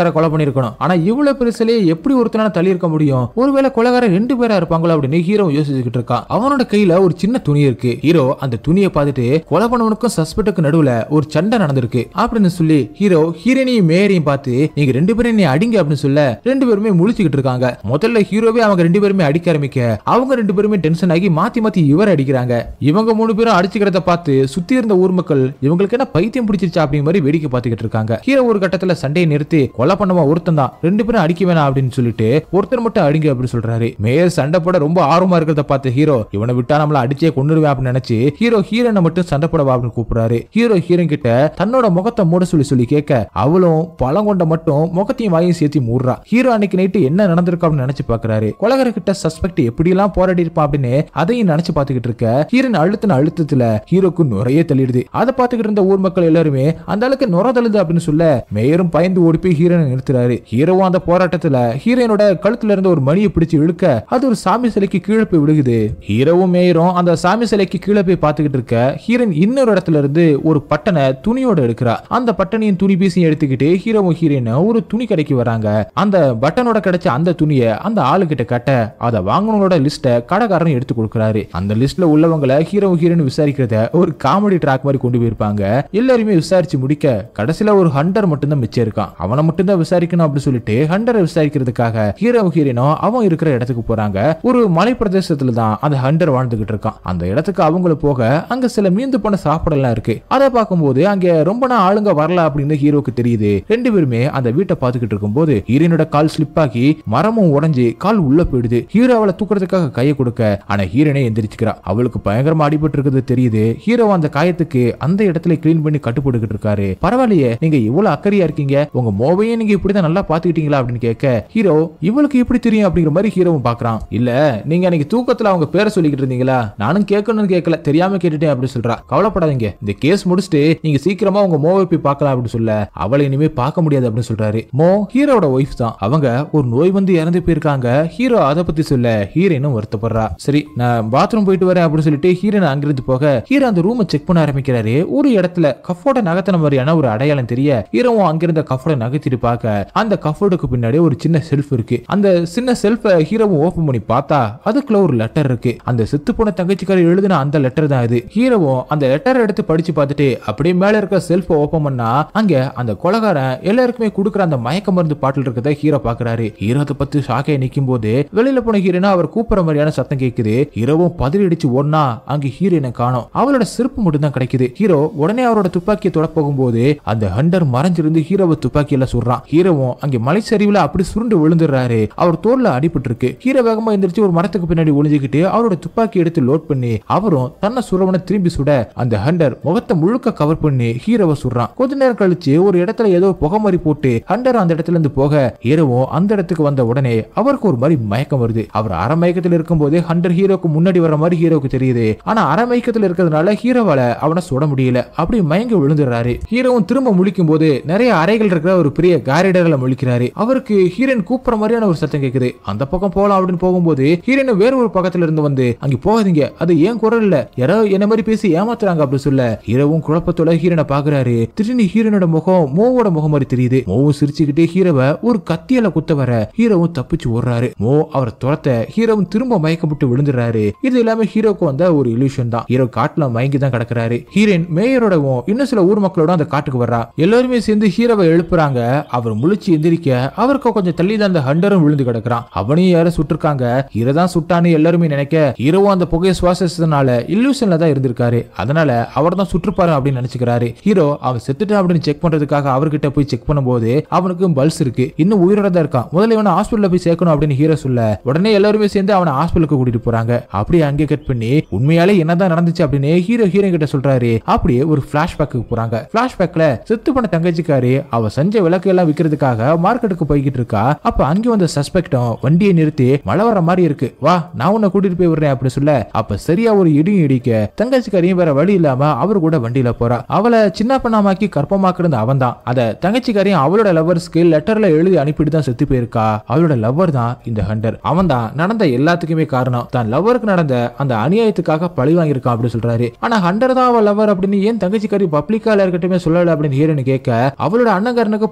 கொலகார கொலை பண்ணிருக்கணும் ஆனா இவ்வளவு பெருசிலே எப்படி ஒருத்தனால தள்ளி இருக்க முடியும் ஒருவேளை கொலகார ரெண்டு பேரா இருப்பாங்களோ அப்படின்னு ஹீரோ யோசிச்சுக்கிட்டு இருக்கான் அவனோட கையில ஒரு சின்ன துணி இருக்கு ஹீரோ அந்த துணியை பார்த்துட்டு கொலை பண்ணவனுக்கும் சஸ்பெக்டுக்கு நடுவுல ஒரு சண்டை நடந்திருக்கு அப்படின்னு சொல்லி ஹீரோ ஹீரோனையும் மேயரையும் பார்த்து நீங்க ரெண்டு பேரும் நீ அடிங்க அப்படின்னு சொல்ல ரெண்டு பேருமே முழிச்சுக்கிட்டு இருக்காங்க முதல்ல ஹீரோவே அவங்க ரெண்டு பேருமே அடிக்க ஆரம்பிக்க அவங்க ரெண்டு பேருமே டென்ஷன் ஆகி மாத்தி மாத்தி இவர் அடிக்கிறாங்க இவங்க மூணு பேரும் அடிச்சுக்கிறத பார்த்து சுத்தி இருந்த ஊர் மக்கள் இவங்களுக்கு என்ன பைத்தியம் பிடிச்சிருச்சா அப்படிங்கிற மாதிரி வேடிக்கை பார்த்துக்கிட்டு இருக்காங்க ஹீரோ ஒரு கட்டத்துல சண்டையை நிறுத்தி கொலை பண்ணவன் ஒருத்தன் தான் ரெண்டு பேரும் அடிக்க வேணாம் அப்படின்னு சொல்லிட்டு ஒருத்தர் மட்டும் அடிங்க அப்படின்னு சொல்றாரு மேயர் சண்டை போட ரொம்ப ஆர்வமா இருக்கிறத பார்த்து ஹீரோ இவனை விட்டா நம்மள அடிச்சே கொண்டுருவேன் அப்படின்னு நினைச்சு ஹீரோ ஹீரோனை மட்டும் சண்டை போட வா அப்படின்னு கூப்பிடுறாரு ஹீரோ ஹீரோன் கிட்ட தன்னோட முகத்தை மூட சொல்லி சொல்லி கேட்க அவளும் பழங்கொண்ட மட்டும் முகத்தையும் வாயும் சேர்த்து மூடுறா ஹீரோ அன்னைக்கு நைட்டு என்ன நடந்திருக்கு அப்படின்னு நினைச்சு பாக்குறாரு கொலகர கிட்ட சஸ்பெக்ட் எப்படி எல்லாம் போராடி இருப்பான் அப்படின்னு அதையும் நினைச்சு பாத்துக்கிட்டு இருக்க ஹீரோன் அழுத்தின அழுத்தத்துல ஹீரோக்கு நுரையே தள்ளிடுது அதை பார்த்துக்கிட்டு இருந்த ஊர் மக்கள் எல்லாருமே அந்த அளவுக்கு நுர தள்ளுது அப்படின்னு சொல்ல மேயரும் பயந்து ஓடி போய் ஹீரோனை நிறுத்துறாரு ஹீரோவும் அந்த போராட்டத்துல ஹீரோனோட கழுத்துல இருந்த ஒரு மணியை பிடிச்சு இழுக்க அது ஒரு சாமி சிலைக்கு கீழே போய் விழுகுது ஹீரோவும் மேயரும் அந்த சாமி சிலைக்கு கீழே போய் பார்த்துக்கிட்டு இருக்க ஹீரோன் இன்னொரு இடத்துல இருந்து ஒரு பட்டனை துணியோட எடுக்கிறா அந்த பட்டனையும் துணி பீசையும் எடுத்துக்கிட்டு ஹீரோவும் ஹீரோயினும் ஒரு துணி கடைக்கு வராங்க அந்த பட்டனோட கிடைச்ச அந்த துணியை அந்த ஆளு கிட்ட கட்ட அதை வாங்கினவங்களோட லிஸ்ட்டை கடைக்காரன் எடுத்து கொடுக்குறாரு அந்த லிஸ்ட்ல உள்ளவங்களை ஹீரோவும் ஹீரோயின் விசாரிக்கிறத ஒரு காமெடி ட்ராக் மாதிரி கொண்டு போயிருப்பாங்க எல்லாருமே விசாரிச்சு முடிக்க கடைசியில ஒரு ஹண்டர் மட்டும்தான் மிச்சம் இருக்கான் அவனை மட்டும்தான் விசாரிக்கணும் அப்படின்னு சொல்லிட்டு ஹண்டரை விசாரிக்கிறதுக்காக ஹீரோ ஹீரோயினும் அவன் இருக்கிற இடத்துக்கு போறாங்க ஒரு மலை பிரதேசத்துல தான் அந்த ஹண்டர் வாழ்ந்துகிட்டு இருக்கான் அந்த இடத்துக்கு அவங்களும் போக அங்க சில மீந்து போன சாப்பாடெல்லாம் இருக்கு அதை பார்க்கும்போது அங்க ரொம்ப நாள் ஆளுங்க வரல அப்படின்னு ஹீரோக்கு தெரியுது ரெண்டு பேருமே அந்த வீட்டை பார்த்துக்கிட்டு இருக்கும்போது ஹீரோனோட கால் ஸ்லிப் ஆகி மரமும் உடைஞ்சு கால் உள்ள போயிடுது ஹீரோ அவளை தூக்குறதுக்காக கையை கொடுக்க ஆனா ஹீரோனே எந்திரிச்சுக்கிறா அவளுக்கு பயங்கரமா அடிபட்டு இருக்குது தெரியுது ஹீரோ அந்த காயத்துக்கு அந்த இடத்துல கிளீன் பண்ணி கட்டுப்பட்டுக்கிட்டு இருக்காரு பரவாயில்லையே நீங்க இவ்வளவு அக்கறையா இருக்கீங்க உங்க மோவையும் நீங்க இப்படிதான் நல்லா பாத்துக்கிட்டீங்களா அப்படின்னு கேட்க ஹீரோ இவளுக்கு எப்படி தெரியும் அப்படிங்கிற மாதிரி ஹீரோவும் பாக்குறான் இல்ல நீங்க அன்னைக்கு தூக்கத்துல அவங்க பேரை சொல்லிக்கிட்டு இருந்தீங்களா நானும் கேட்கணும்னு கேட்கல தெரியாம கேட்டுட்டேன் அப்படின்னு சொல்றா கவலைப்படாதீங்க இந்த கேஸ் முடிச்சுட்டு நீங்க சீக்கிரமா உங்க மோவை போய் பார்க்கலாம் அப்படின்னு சொல்ல அவளை இனிமே பார்க்க முடியாது அப்படின்னு சொல்றாரு மோ ஹீரோட ஒய்ஃப் தான் அவங்க ஒரு நோய் வந்து இறந்து போயிருக்காங்க ஹீரோ அதை பத்தி சொல்ல ஹீரோயினும் வருத்தப்படுறா சரி நான் பாத்ரூம் போயிட்டு வரேன் அப்படின்னு சொல்லிட்டு ஹீரோயின் அங்கிருந்து போக ஹீரோ அந்த ரூமை செக் பண்ண ஆரம்பிக்கிறாரு ஒரு இடத்துல கஃபோட நகத்தின மாதிரியான ஒரு அடையாளம் தெரிய ஹீரோவும் அங்கிருந்த கஃபோட நகர்த்திட்டு பார்க்க அந்த கஃபோர்டுக்கு பின்னாடி ஒரு சின்ன செல்ஃப் இருக்கு அந்த சின்ன செல்ஃபை ஹீரோவும் ஓபன் பண்ணி பார்த்தா அதுக்குள்ள ஒரு லெட்டர் இருக்கு அந்த செத்து போன தங்கச்சிக்காரர் எழுதின அந்த லெட்டர் தான் இது ஹீரோவும் அந்த லெட்டர் எடுத்து படிச்சு பார்த்துட்டு அப்படியே மேல இருக்க செல்ஃபை ஓபன் பண்ணா அங்க அந்த கொலகாரன் எல்லாருக்குமே கொடுக்குற அந்த மயக்க மருந்து பாட்டில் இருக்கத ஹீரோ பாக்குறாரு ஹீரோ அதை பத்தி ஷாக்கை நிக்கும் போது வெளியில போன ஹீரோனா அவர் கூப்பிடுற மாதிரியான சத்தம் கேக்குது ஹீரோவும் பதறி அடிச்சு ஓடினா அங்க ஹீரோயினை காணோம் அவளோட செருப்பு மட்டும் தான் கிடைக்குது ஹீரோ உடனே அவரோட துப்பாக்கியை தொட போகும்போது அந்த ஹண்டர் மறைஞ்சிருந்து ஹீரோவை துப்பாக்கியில சுடுறான் ஹீரோவும் அங்க மலை சரிவுல அப்படி சுருண்டு விழுந்துடுறாரு அவர் தோல்ல அடிபட்டு இருக்கு ஹீரோ வேகமா எந்திரிச்சு ஒரு மரத்துக்கு பின்னாடி ஒளிஞ்சுக்கிட்டு அவரோட துப்பாக்கி எடுத்து லோட் பண்ணி அவரும் தன்னை சுரவனை திரும்பி சுட அந்த ஹண்டர் முகத்தை முழுக்க கவர் பண்ணி ஹீரோவை சுடுறான் கொஞ்ச நேரம் கழிச்சு ஒரு இடத்துல ஏதோ புகை மாதிரி போட்டு ஹண்டர் அந்த இடத்துல இருந்து போக ஹீரோவும் அந்த இடத்துக்கு வந்த உடனே அவருக்கு ஒரு மாதிரி மயக்கம் வருது அவர் அரை மயக்கத்துல இருக்கும்போதே ஹண்டர் ஹீரோக்கு முன்னாடி வர மாதிரி ஹீரோக்கு தெரியுது ஆனா அரை மயக்கத்துல இருக்கிறதுனால ஹீரோவால அவனை சுட முடியல அப்படி மயங்கி விழுந்துடுறாரு ஹீரோவும் திரும்ப முழிக்கும் போது நிறைய அறைகள் இருக்கிற ஒரு பெரிய காரிடர்ல முழிக்கிறாரு அவருக்கு ஹீரோயின் கூப்பிடுற மாதிரியான ஒரு சத்தம் கேக்குது அந்த பக்கம் போலாம் அப்படின்னு போகும்போது ஹீரோயின் வேற ஒரு பக்கத்துல இருந்து வந்து அங்க போகாதீங்க அது ஏன் குரல் இல்ல யாரோ என்ன மாதிரி பேசி ஏமாத்துறாங்க அப்படின்னு சொல்ல ஹீரோவும் குழப்பத்தோட ஹீரோனை பாக்குறாரு திடீர்னு ஹீரோனோட முகம் மோவோட முகம் மாதிரி தெரியுது மோவும் சிரிச்சுக்கிட்டே ஹீரோவை ஒரு கத்தியால குத்த வர ஹீரோவும் தப்பிச்சு ஓடுறாரு மோ அவரை துரத்த ஹீரோவும் திரும்ப மயக்கப்பட்டு விழுந்துறாரு இது எல்லாமே ஹீரோக்கு வந்த ஒரு இல்யூஷன் தான் ஹீரோ காட்டுல மயங்கி தான் கிடக்குறாரு ஹீரோயின் மேயரோடவும் இன்னும் சில ஊர் மக்களோட அந்த காட்டுக்கு வர்றா எல்லாருமே சேர்ந்து ஹீரோவை எழுப்புறாங்க அவர் முழிச்சு எந்திரிக்க அவருக்கு கொஞ்சம் தள்ளி தான் அந்த ஹண்டரும் விழுந்து கிடக்குறான் அவனையும் யாரும் சுட்டிருக்காங்க ஹீரோ தான் சுட்டான்னு எல்லாருமே நினைக்க ஹீரோவும் அந்த புகையை சுவாசிச்சதுனால இல்லூஷன்ல தான் இருந்திருக்காரு அதனால அவர் தான் சுற்றுப்பாரு அப்படின்னு நினைச்சுக்கிறாரு ஹீரோ அவன் செத்துட்டான் அப்படின்னு செக் பண்றதுக்காக அவர்கிட்ட போய் செக் பண்ணும்போது அவனுக்கு பல்ஸ் இருக்கு இன்னும் உயிரோட தான் இருக்கான் முதல்ல இவனை ஹாஸ்பிட்டல்ல போய் சேர்க்கணும் அப்படின்னு ஹீரோ சொல்ல உடனே எல்லாருமே சேர்ந்து அவனை ஹாஸ்பிட்டலுக்கு கூட்டிட்டு போறாங்க அப்படியே அங்கே கட் பண்ணி உண்மையாலே என்னதான் நடந்துச்சு அப்படின்னு ஹீரோ ஹீரோ கிட்ட சொல்றாரு அப்படியே ஒரு பிளாஷ்பேக்கு போறாங்க பிளாஷ்பேக்ல செத்து பண்ண தங்கச்சிக்காரு அவ செஞ்ச விளக்கு எல்லாம் விற்கிறதுக்காக மார்க்கெட்டுக்கு போய்கிட்டு இருக்கா அப்ப அங்கே வந்த சஸ்பெக்டும் வண்டியை நிறுத்தி மழை வர மாதிரி இருக்கு வா நான் உன்னை கூட்டிட்டு போய் விடுறேன் அப்படின்னு சொல்ல அப்ப சரியா ஒரு இடியும் இடிக்க தங்கச்சிக்காரியும் வேற வழி இல்லாம அவர் கூட வண்டியில போறா அவளை சின்ன பண்ணாமாக்கி கற்பமாக்குறது அவன் தான் அத தங்கச்சிக்காரியும் அவளோட லவ்வர்ஸ்க்கு லெட்டர்ல எழுதி அனுப்பிட்டு தான் செத்து போயிருக்கா அவளோட லவ்வர் தான் இந்த ஹண்டர் அவன் தான் நடந்த எல்லாத்துக்குமே காரணம் தான் லவ்வருக்கு நடந்த அந்த அநியாயத்துக்காக பழி வாங்கியிருக்கான் அப்படின்னு சொல்றாரு ஆனா ஹண்டர் தான் அவள் லவர் அப்படின்னு ஏன் தங்கச்சிக்காரி பப்ளிக்கா இருக்கட்டுமே சொல்லல அப்படின்னு ஹீரோன்னு கேட்க அவளோட அண்ணங்காரனுக்கு பணக்காரங்க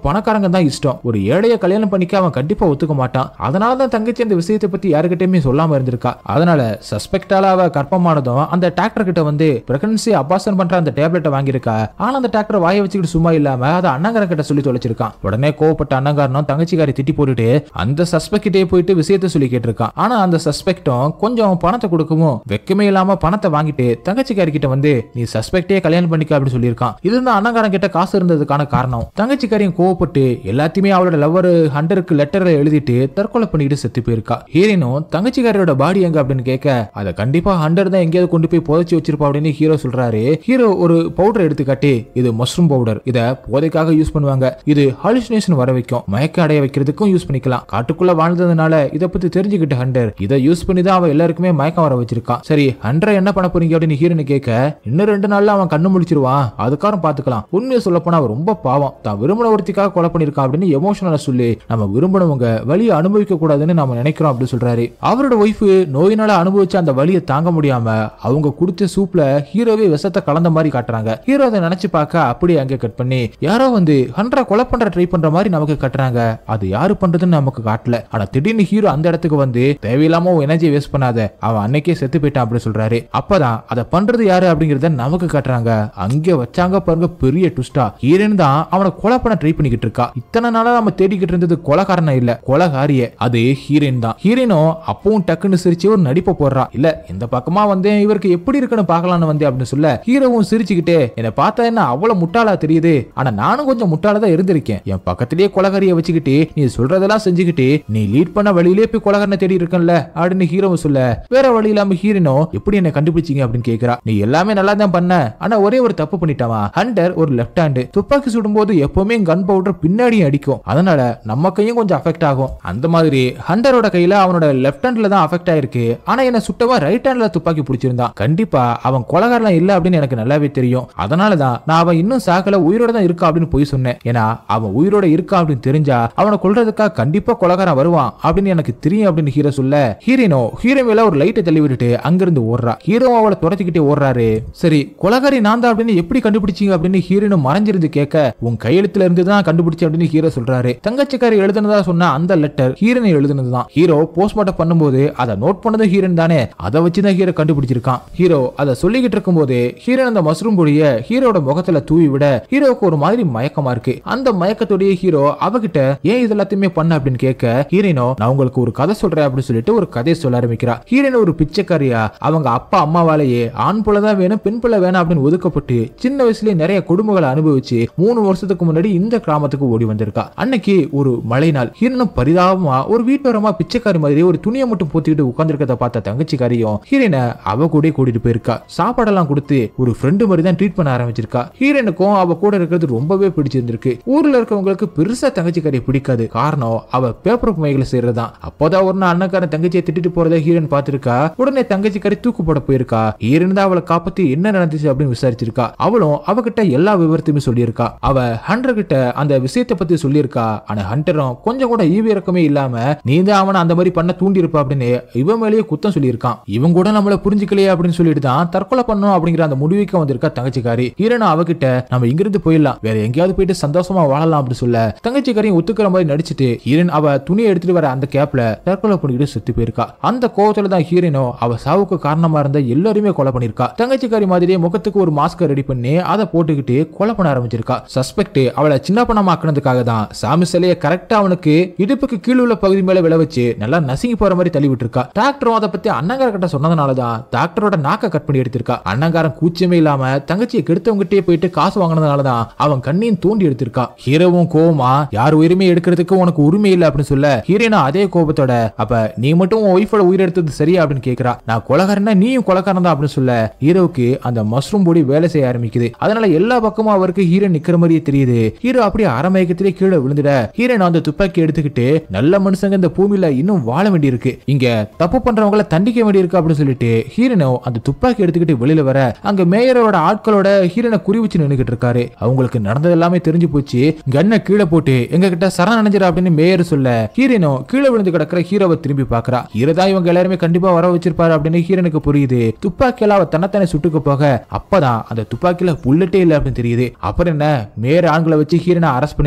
பணக்காரங்க தான் இஷ்டம் ஒரு ஏழைய கல்யாணம் பண்ணிக்க அவன் கண்டிப்பா ஒத்துக்க மாட்டான் அதனால தான் தங்கச்சி அந்த விஷயத்தை பத்தி யாருக்கிட்டயுமே சொல்லாம இருந்திருக்கா அதனால சஸ்பெக்டால அவ கற்பமானதும் அந்த டாக்டர் கிட்ட வந்து பிரெக்னன்சி அபாசன் பண்ற அந்த டேப்லெட்டை வாங்கியிருக்கா ஆனா அந்த டாக்டர் வாயை வச்சுக்கிட்டு சும்மா இல்லாம அதை அண்ணங்காரன் கிட்ட சொல்லி தொலைச்சிருக்கான் உடனே கோவப்பட்ட அண்ணங்காரனும் தங்கச்சிக்காரி திட்டி போட்டுட்டு அந்த சஸ்பெக்ட் கிட்டே போயிட்டு விஷயத்த சொல்லி கேட்டிருக்கான் ஆனா அந்த சஸ்பெக்டும் கொஞ்சம் பணத்தை கொடுக்கவும் வெக்கமே இல்லாம பணத்தை வாங்கிட்டு தங்கச்சிக்காரி கிட்ட வந்து நீ சஸ்பெக்டே கல்யாணம் பண்ணிக்க அப்படின்னு சொல்லியிருக்கான் இதுதான் அண்ணங்காரன் கிட்ட காசு இருந்ததுக்கான காரணம் தங்கச்சிக்காரியும் கோவப்பட்டு எல்லாத்தையுமே அவளோட லவ்வர் ஹண்டருக்கு லெட்டர்ல எழுதிட்டு தற்கொலை பண்ணிட்டு செத்து போயிருக்கா ஹீரோனும் தங்கச்சிக்காரியோட பாடி எங்க அப்படின்னு கேட்க அதை கண்டிப்பா ஹண்டர் தான் எங்கேயாவது கொண்டு போய் புதைச்சி வச்சிருப்பா அப்படின்னு ஹீரோ சொல்றாரு ஹீரோ ஒரு பவுடர் எடுத்து காட்டி இது மஷ்ரூம் பவுடர் இத போதைக்காக யூஸ் பண்ணுவாங்க இது ஹாலுசினேஷன் வர வைக்கும் மயக்க அடைய வைக்கிறதுக்கும் யூஸ் பண்ணிக்கலாம் காட்டுக்குள்ள வாழ்ந்ததுனால இத பத்தி தெரிஞ்சுக்கிட்ட ஹண்டர் இதை யூஸ் பண்ணி தான் அவன் எல்லாருக்குமே மயக்கம் வர வச்சிருக்கான் சரி ஹண்டரை என்ன பண்ண போறீங்க அப்படின்னு ஹீரோனு கேட்க இன்னும் ரெண்டு நாள்ல அவன் கண்ணு முழிச்சிருவான் அதுக்காரம் பாத்துக்கலாம் உண்மையை சொல்ல போனா அவன் ரொம்ப பாவம் தான் விரும்பின ஒருத்திக்காக கொலை பண்ணிருக்கான் அப்படின்னு எமோஷனலா சொல்லி நம்ம விரும்பினவங்க வலியை அனுபவிக்க கூடாதுன்னு நம்ம நினைக்கிறோம் அப்படின்னு சொல்றாரு அவரோட ஒய்ஃப் நோயினால அனுபவிச்ச அந்த வலியை தாங்க முடியாம அவங்க குடிச்ச சூப்ல ஹீரோவே விஷத்தை கலந்த மாதிரி காட்டுறாங்க ஹீரோ அதை நினைச்சு பார்க்க அப்படியே அங்கே கட் பண்ணி யாரோ வந்து ஹண்ட்ரா கொலை பண்ற ட்ரை பண்ற மாதிரி நமக்கு கட்டுறாங்க அது யாரு பண்றதுன்னு நமக்கு காட்டல ஆனா திடீர்னு ஹீரோ அந்த இடத்துக்கு வந்து தேவையில்லாம எனர்ஜி வேஸ்ட் பண்ணாத அவன் அன்னைக்கே செத்து போயிட்டான் அப்படின்னு சொல்றாரு அப்பதான் அதை பண்றது யாரு அப்படிங்கறத நமக்கு காட்டுறாங்க அங்க வச்சாங்க பாருங்க பெரிய டுஸ்டா ஹீரோன் தான் அவனை கொலை பண்ண ட்ரை பண்ணிக்கிட்டு இருக்கா இத்தனை நாளா நம்ம தேடிக்கிட்டு இருந்தது கொலைகாரனா இல்ல கொலைகாரிய அது ஹீரோயின் தான் ஹீரோனும் அப்பவும் டக்குன்னு சிரிச்சு ஒரு நடிப்பை போடுறா இல்ல இந்த பக்கமா வந்து இவருக்கு எப்படி இருக்குன்னு பார்க்கலாம்னு வந்து அப்படின்னு சொல்ல ஹீரோவும் சிரிச்சுக்கிட்டே என்னை பார்த்தா என்ன அவ்வளவு முட்டாளா தெரியுது ஆனா நானும் கொஞ்சம் முட்டாளா தான் இருந்திருக்கேன் என் பக்கத்திலேயே கொலகாரிய வச்சுக்கிட்டு நீ சொல்றதெல்லாம் செஞ்சுக்கிட்டு நீ லீட் பண்ண வழியிலே போய் கொலகாரனை தேடி இருக்கன்ல அப்படின்னு ஹீரோவும் சொல்ல வேற வழி இல்லாம ஹீரோனோ எப்படி என்ன கண்டுபிடிச்சீங்க அப்படின்னு கேக்குறா நீ எல்லாமே நல்லா தான் பண்ண ஆனா ஒரே ஒரு தப்பு பண்ணிட்டாவா ஹண்டர் ஒரு லெஃப்ட் ஹேண்டு துப்பாக்கி சுடும்போது எப்பவுமே கன் பவுடர் பின்னாடியும் அடிக்கும் அதனால நம்ம கையும் கொஞ்சம் அஃபெக்ட் ஆகும் அந்த மாதிரி ஹண்டரோட கையில அவனோட லெஃப்ட் ஹேண்ட்ல தான் அஃபெக்ட் ஆயிருக்கு ஆனா என்ன சுட்டவா ரைட் ஹேண்ட்ல துப்பாக்கி பிடிச்சிருந்தான் கண்டிப்பா அவன் கொலகாரலாம் இல்ல அப்படின்னு எனக்கு நல்லாவே தெரியும் அதனாலதான் நான் அவன் இன்னும் சாகல உயிரோட தான் இருக்கா அப்படின்னு போய் சொன்னேன் ஏன்னா அவன் உயிரோட இருக்கா அப்படின்னு தெரிஞ்சா அவனை கொல்றதுக்காக கண்டிப்பா கொலகாரன் வருவான் அப்படின்னு எனக்கு தெரியும் அப்படின்னு ஹீரோ சொல்ல ஹீரோனோ ஹீரோ மேல ஒரு லைட்டை தள்ளி விட்டுட்டு அங்கிருந்து ஓடுறா ஹீரோ அவளை துரத்திக்கிட்டே ஓடுறாரு சரி கொலகாரி நான் தான் அப்படின்னு எப்படி கண்டுபிடிச்சீங்க அப்படின்னு ஹீரோனு மறைஞ்சிருந்து கேட்க உன் கையெழுத்துல இருந்து தான் கண்டுபிடிச்சேன் அப்படின்னு ஹீரோ சொல்றாரு தங்கச்சிக்காரி எழுதுனதா சொன்ன அந்த லெட்டர் ஹீரோனை எழுதுனதுதான் ஹீரோ போஸ்ட்மார்ட்டம் பண்ணும்போது அதை நோட் பண்ணது ஹீரோன் தானே அதை வச்சுதான் ஹீரோ கண்டுபிடிச்சிருக்கான் ஹீரோ அதை சொல்லிக்கிட்டு இருக்கும்போது ஹீரோன் அந்த மஷ்ரூம் பொடிய ஹீரோட முகத்துல தூவி விட ஹீரோவுக்கு ஒரு மாதிரி மயக்கமா இருக்கு அந்த மயக்கத்தோடைய ஹீரோ அவகிட்ட ஏன் இது எல்லாத்தையுமே பண்ண அப்படின்னு கேட்க ஹீரோனோ நான் உங்களுக்கு ஒரு கதை சொல்றேன் அப்படின்னு சொல்லிட்டு ஒரு கதையை சொல்ல ஆரம்பிக்கிறா ஹீரோன் ஒரு பிச்சைக்காரியா அவங்க அப்பா அம்மாவாலேயே ஆண் புள்ள தான் வேணும் பெண் பிள்ளை வேணும் அப்படின்னு ஒதுக்கப்பட்டு சின்ன வயசுலயே நிறைய குடும்பங்களை அனுபவிச்சு மூணு வருஷத்துக்கு முன்னாடி இந்த கிராமத்துக்கு ஓடி வந்திருக்கா அன்னைக்கு ஒரு மழை நாள் ஹீரோனும் பரிதாபமா ஒரு வீட்டோரமா பிச்சைக்காரி மாதிரி ஒரு துணியை மட்டும் போத்திக்கிட்டு உட்கார்ந்திருக்கத பார்த்த தங்கச்சிக்காரியும் ஹீரோனை அவ கூட கூட்டிட்டு போயிருக்கா சாப்பாடெல்லாம் கொடுத்து ஒரு ஃப்ரெண்டு மாதிரி தான் ட்ரீட் பண்ண ஆரம்பிச்சிருக்கா ஹீரோனுக்கும் அவ கூட இருக்கிறது ரொம்பவே பிடிச்சிருந்திருக்கு ஊர்ல இருக்கவங்களுக்கு பெருசா தங்கச்சிக்காரியை பிடிக்காது காரணம் அவ பேப்பர் மைகளை செய்யறதுதான் அப்போதான் ஒரு நாள் அண்ணக்காரன் தங்கச்சியை திட்டிட்டு போறதை ஹீரோன் பார்த்திருக்கா உடனே தங்கச்சிக்காரி தூக்கு போட போயிருக்கா ஹீரோன் தான் அவளை காப்பாத்தி என்ன நடந்துச்சு அப்படின்னு விசாரிச்சிருக்கா அவளும் அவகிட்ட எல்லா விவரத்தையுமே சொல்லியிருக்கா அவ ஹண்டர் கிட்ட அந்த விஷயத்தை பத்தி சொல்லியிருக்கா ஆனா ஹண்டரும் கொஞ்சம் கூட ஈவி இறக்கமே இல்லாம நீ தான் அவனை அந்த மாதிரி பண்ண தூண்டி இருப்ப அப்படின்னு இவன் மேலேயே குத்தம் சொல்லியிருக்கான் இவன் கூட நம்மள புரிஞ்சுக்கலையே அப்படின்னு சொல்லிட்டு தான் தற்கொலை பண்ணணும் அப்படிங்கிற அந்த முடிவுக்கு வந்திருக்கா தங்கச்சிக்காரி ஹீரோனா அவகிட்ட நம்ம இங்கிருந்து போயிடலாம் வேற எங்கேயாவது போயிட்டு சந்தோஷமா வாழலாம் அப்படின்னு சொல்ல தங்கச்சிக்காரியும் ஒத்துக்கிற மாதிரி நடிச்சிட்டு ஹீரோன் அவ துணியை எடுத்துட்டு வர அந்த கேப்ல தற்கொலை பண்ணிக்கிட்டு செத்து போயிருக்கா அந்த கோவத்துல தான் ஹீரோனோ அவ சாவுக்கு காரணமா இருந்த எல்லாருமே கொலை பண்ணிருக்கா தங்கச்சிக்காரி மாதிரியே முகத்துக்கு ஒரு மாஸ்க் ரெடி பண்ணி அதை போட்டுக்கிட்டு கொலை பண்ண ஆரம்பிச்சிருக்கா சஸ்பெக்ட் அவளை சின்ன பணமாக்குனதுக்காக தான் சாமி சிலையை கரெக்டா அவனுக்கு இடுப்புக்கு கீழ உள்ள பகுதி மேல விழ வச்சு நல்லா நசுங்கி போற மாதிரி தள்ளி விட்டுருக்கா டாக்டரும் அதை பத்தி அண்ணங்கார கிட்ட சொன்னதுனால தான் டாக்டரோட நாக்க கட் பண்ணி எடுத்திருக்கா அண்ணங்காரன் கூச்சமே இல்லாம தங்கச்சியை கெடுத்தவங்கிட்டே போயிட்டு காசு வாங்கினதுனால தான் அவன் கண்ணையும் தூண்டி எடுத்திருக்கா ஹீரோவும் கோவமா யார் உரிமை எடுக்கிறதுக்கு உனக்கு உரிமை இல்லை அப்படின்னு சொல்ல ஹீரோனா அதே கோபத்தோட அப்ப நீ மட்டும் உன் ஒய்ஃபோட உயிர் எடுத்தது சரியா அப்படின்னு கேக்குறா நான் கொலகாரனா நீயும் கொலகாரன் தான் அப்படின்னு சொல்ல ஹீரோவுக்கு அந்த மஷ்ரூம் பொடி வேலை செய்ய ஆரம்பிக்குது அதனால எல்லா பக்கமும் அவருக்கு ஹீரோ நிக்கிற மாதிரியே தெரியுது ஹீரோ அப்படியே அரமயக்கத்திலே கீழே விழுந்துட ஹீரோன் அந்த துப்பாக்கி எடுத்துக்கிட்டு நல்ல மனுஷங்க இந்த பூமியில இன்னும் வாழ வேண்டியிருக்கு இங்க தப்பு பண்றவங்கள தண்டிக்க வேண்டியிருக்கு அப்படின்னு சொல்லிட்டு ஹீரோனோ அந்த துப்பாக்கி எடுத்துக்கிட்டு வெளியில வர அங்க மேயரோட ஆட்களோட ஹீரோனை குறி வச்சு நின்னுகிட்டு இருக்காரு அவங்களுக்கு நடந்தது எல்லாமே தெரிஞ்சு போச்சு கண்ணை கீழே போட்டு எங்க கிட்ட சரண் அடைஞ்சிரு அப்படின்னு மேயர் சொல்ல ஹீரோனோ கீழே விழுந்து கிடக்கிற ஹீரோவை திரும்பி பாக்குறா ஹீரோ தான் இவங்க எல்லாருமே கண்டிப்பா வர வச்சிருப்பாரு அப்படின்னு ஹீரோனுக்கு புரியுது துப்பாக்கியால அவ தன்னைத்தானே சுட்டுக்க போக அப்பதான் அந்த துப்பாக்கியில புல்லட்டே இல்ல அப்படின்னு தெரியுது அப்புறம் என்ன மேயர் ஆண்களை வச்சு ஹீரோனை அரெஸ்ட் பண்ணிடுறாங்க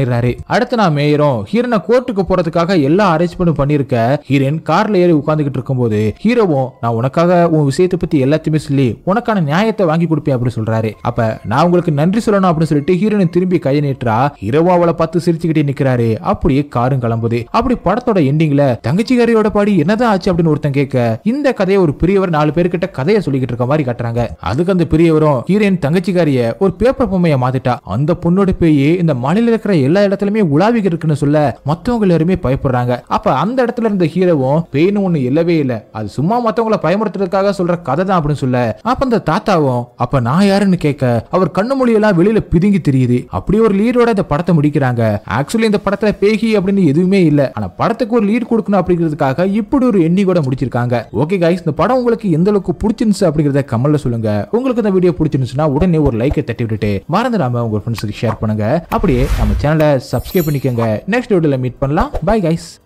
பண்ணிடுறாரு அடுத்து நான் மேயரும் ஹீரோனை கோர்ட்டுக்கு போறதுக்காக எல்லா அரேஞ்ச்மெண்ட் பண்ணிருக்க ஹீரோயின் கார்ல ஏறி உட்காந்துக்கிட்டு இருக்கும்போது ஹீரோவும் நான் உனக்காக உன் விஷயத்தை பத்தி எல்லாத்தையுமே சொல்லி உனக்கான நியாயத்தை வாங்கி கொடுப்பேன் அப்படின்னு சொல்றாரு அப்ப நான் உங்களுக்கு நன்றி சொல்லணும் அப்படின்னு சொல்லிட்டு ஹீரோயின் திரும்பி கையை நீட்டுறா ஹீரோவா அவளை பார்த்து சிரிச்சுக்கிட்டே நிக்கிறாரு அப்படியே காரும் கிளம்புது அப்படி படத்தோட எண்டிங்ல தங்கச்சிகாரியோட பாடி என்னதான் ஆச்சு அப்படின்னு ஒருத்தன் கேட்க இந்த கதையை ஒரு பெரியவர் நாலு பேர்கிட்ட கதையை சொல்லிக்கிட்டு இருக்க மாதிரி காட்டுறாங்க அதுக்கு அந்த பெரியவரும் ஹீரோயின் தங்கச்சிக்காரிய ஒரு பேப்பர் பொம்மையை மாத்திட்டா அந்த பொண்ணோட பேய் இந்த மலையில இருக்கிற எல்லா இடத்துலயுமே உலாவிக்கு இருக்குன்னு சொல்ல மத்தவங்க எல்லாருமே பயப்படுறாங்க அப்ப அந்த இடத்துல இருந்த ஹீரோவும் பேய்னு ஒண்ணு இல்லவே இல்ல அது சும்மா மத்தவங்கள பயமுறுத்துறதுக்காக சொல்ற கதை தான் அப்படின்னு சொல்ல அப்ப அந்த தாத்தாவும் அப்ப நான் யாருன்னு கேட்க அவர் கண்ணு மொழியெல்லாம் வெளியில பிதுங்கி தெரியுது அப்படி ஒரு லீடோட இந்த படத்தை முடிக்கிறாங்க ஆக்சுவலி இந்த படத்துல பேகி அப்படின்னு எதுவுமே இல்ல ஆனா படத்துக்கு ஒரு லீட் கொடுக்கணும் அப்படிங்கிறதுக்காக இப்படி ஒரு எண்ணி கூட முடிச்சிருக்காங்க ஓகே கைஸ் இந்த படம் உங்களுக்கு எந்த அளவுக்கு பிடிச்சிருந்துச்சு அப்படிங்கறத கமெண்ட்ல சொல்லுங்க உங்களுக்கு இந்த வீடியோ பிடிச்சிருந்துச்சுன்னா உடனே ஒரு லைக்கை தட்டி விட்டுட்டு மறந்துடாம உங்க ஃப்ரெண்ட்ஸுக்கு ஷேர் பண்ணுங்க அப்படியே நம்ம சேனலை சப்ஸ்கிரைப் பண்ணிக்கோங்க நெக்ஸ்ட் வீடியோல மீட் பண்ணலாம் பை கைஸ்